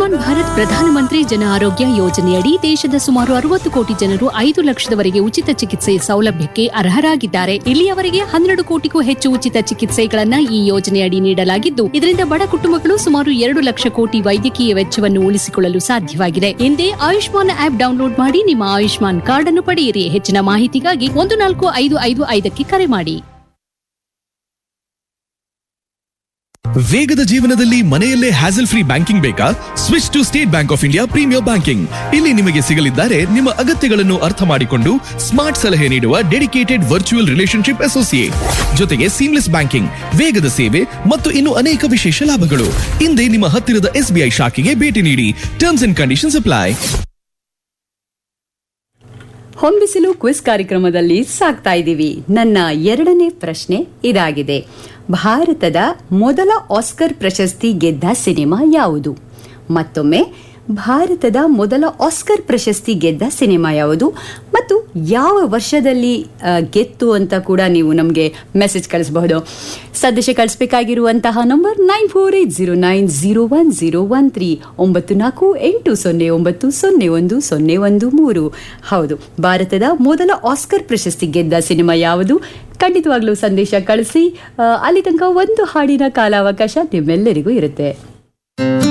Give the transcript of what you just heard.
ಆಯುಷ್ಮಾನ್ ಭಾರತ್ ಪ್ರಧಾನಮಂತ್ರಿ ಜನ ಆರೋಗ್ಯ ಯೋಜನೆಯಡಿ ದೇಶದ ಸುಮಾರು ಅರವತ್ತು ಕೋಟಿ ಜನರು ಐದು ಲಕ್ಷದವರೆಗೆ ಉಚಿತ ಚಿಕಿತ್ಸೆ ಸೌಲಭ್ಯಕ್ಕೆ ಅರ್ಹರಾಗಿದ್ದಾರೆ ಇಲ್ಲಿಯವರೆಗೆ ಹನ್ನೆರಡು ಕೋಟಿಗೂ ಹೆಚ್ಚು ಉಚಿತ ಚಿಕಿತ್ಸೆಗಳನ್ನ ಈ ಯೋಜನೆಯಡಿ ನೀಡಲಾಗಿದ್ದು ಇದರಿಂದ ಬಡ ಕುಟುಂಬಗಳು ಸುಮಾರು ಎರಡು ಲಕ್ಷ ಕೋಟಿ ವೈದ್ಯಕೀಯ ವೆಚ್ಚವನ್ನು ಉಳಿಸಿಕೊಳ್ಳಲು ಸಾಧ್ಯವಾಗಿದೆ ಹಿಂದೆ ಆಯುಷ್ಮಾನ್ ಆಪ್ ಡೌನ್ಲೋಡ್ ಮಾಡಿ ನಿಮ್ಮ ಆಯುಷ್ಮಾನ್ ಕಾರ್ಡ್ ಅನ್ನು ಪಡೆಯಿರಿ ಹೆಚ್ಚಿನ ಮಾಹಿತಿಗಾಗಿ ಒಂದು ನಾಲ್ಕು ಐದು ಐದು ಐದಕ್ಕೆ ಕರೆ ಮಾಡಿ ವೇಗದ ಜೀವನದಲ್ಲಿ ಮನೆಯಲ್ಲೇ ಹ್ಯಾಸಲ್ ಫ್ರೀ ಬ್ಯಾಂಕಿಂಗ್ ಬೇಕಾ switch to State Bank of India premier banking ಇಲ್ಲಿ ನಿಮಗೆ ಸಿಗಲಿದ್ದಾರೆ ನಿಮ್ಮ ಅಗತ್ಯಗಳನ್ನು ಅರ್ಥ ಮಾಡಿಕೊಂಡು ಸ್ಮಾರ್ಟ್ ಸಲಹೆ ನೀಡುವ ಡೆಡಿಕೇಟೆಡ್ ವರ್ಚುವಲ್ ರಿಲೇಶನ್ಶಿಪ್ ಅಸೋಸಿಯೇಟ್ ಜೊತೆಗೆ ಸೀಮ್ಲೆಸ್ ಬ್ಯಾಂಕಿಂಗ್ ವೇಗದ ಸೇವೆ ಮತ್ತು ಇನ್ನು ಅನೇಕ ವಿಶೇಷ ಲಾಭಗಳು ಹಿಂದೆ ನಿಮ್ಮ ಹತ್ತಿರದ ಎಸ್ಬಿಐ ಶಾಖೆಗೆ ಭೇಟಿ ನೀಡಿ terms and conditions apply Hombisilu quiz ಕಾರ್ಯಕ್ರಮದಲ್ಲಿ ಸಾಕ್ತಾ ಇದ್ದೀವಿ ನನ್ನ ಎರಡನೇ ಪ್ರಶ್ನೆ ಇದಾಗಿದೆ ಭಾರತದ ಮೊದಲ ಆಸ್ಕರ್ ಪ್ರಶಸ್ತಿ ಗೆದ್ದ ಸಿನಿಮಾ ಯಾವುದು ಮತ್ತೊಮ್ಮೆ ಭಾರತದ ಮೊದಲ ಆಸ್ಕರ್ ಪ್ರಶಸ್ತಿ ಗೆದ್ದ ಸಿನಿಮಾ ಯಾವುದು ಮತ್ತು ಯಾವ ವರ್ಷದಲ್ಲಿ ಆ, ಗೆತ್ತು ಅಂತ ಕೂಡ ನೀವು ನಮಗೆ ಮೆಸೇಜ್ ಕಳಿಸಬಹುದು ಸದಸ್ಯ ಕಳಿಸಬೇಕಾಗಿರುವಂತಹ number nine four eight zero nine zero one zero one three ಒಂಬತ್ತು ನಾಲ್ಕು ಎಂಟು ಸೊನ್ನೆ ಒಂಬತ್ತು ಸೊನ್ನೆ ಒಂದು ಸೊನ್ನೆ ಒಂದು ಮೂರು ಹೌದು ಭಾರತದ ಮೊದಲ ಆಸ್ಕರ್ ಪ್ರಶಸ್ತಿ ಗೆದ್ದ ಸಿನಿಮಾ ಯಾವುದು ಖಂಡಿತವಾಗ್ಲೂ ಸಂದೇಶ ಕಳಿಸಿ ಆ, ಅಲ್ಲಿ ತನಕ ಒಂದು ಹಾಡಿನ ಕಾಲಾವಕಾಶ ನಿಮ್ಮೆಲ್ಲರಿಗೂ ಇರುತ್ತೆ